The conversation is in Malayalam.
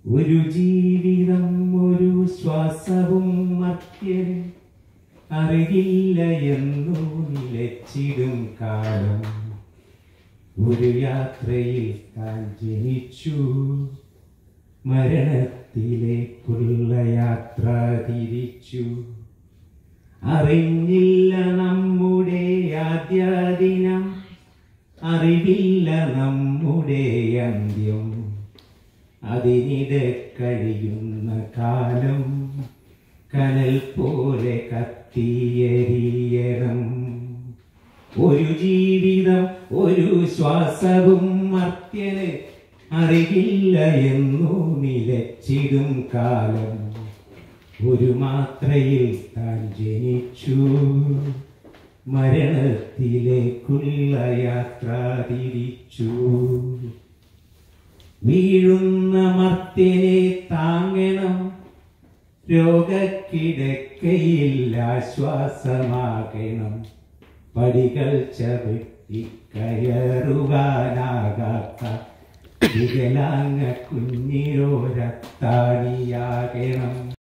ഒരു ജീവിതം ഒരു ശ്വാസവും മത്യന് അറിയില്ല എന്നു നിലച്ചിടും കാലം ഒരു യാത്രയിൽ താൻ ജനിച്ചു മരണത്തിലേക്കുള്ള യാത്ര തിരിച്ചു അറിഞ്ഞില്ല നമ്മുടെ ആദ്യ ദിനം അറിവില്ല നമ്മുടെ അന്ത്യം അതിനിടെ കഴിയുന്ന കാലം കനൽ പോലെ കത്തിയെരിയണം ഒരു ജീവിതം ഒരു ശ്വാസവും മർത്യന് അറിയില്ല എന്നു നിലച്ചിടും കാലം ഒരു മാത്രയിൽ താൻ ജനിച്ചു മരണത്തിലേക്കുള്ള യാത്ര തിരിച്ചു വീഴുന്ന മർത്യനെ താങ്ങണം രോഗക്കിടക്കയിൽ ആശ്വാസമാകണം പടികൾ ചവിട്ടി കയറുവാനാകാത്ത വികലാംഗ കുഞ്ഞിരോരത്താണിയാകണം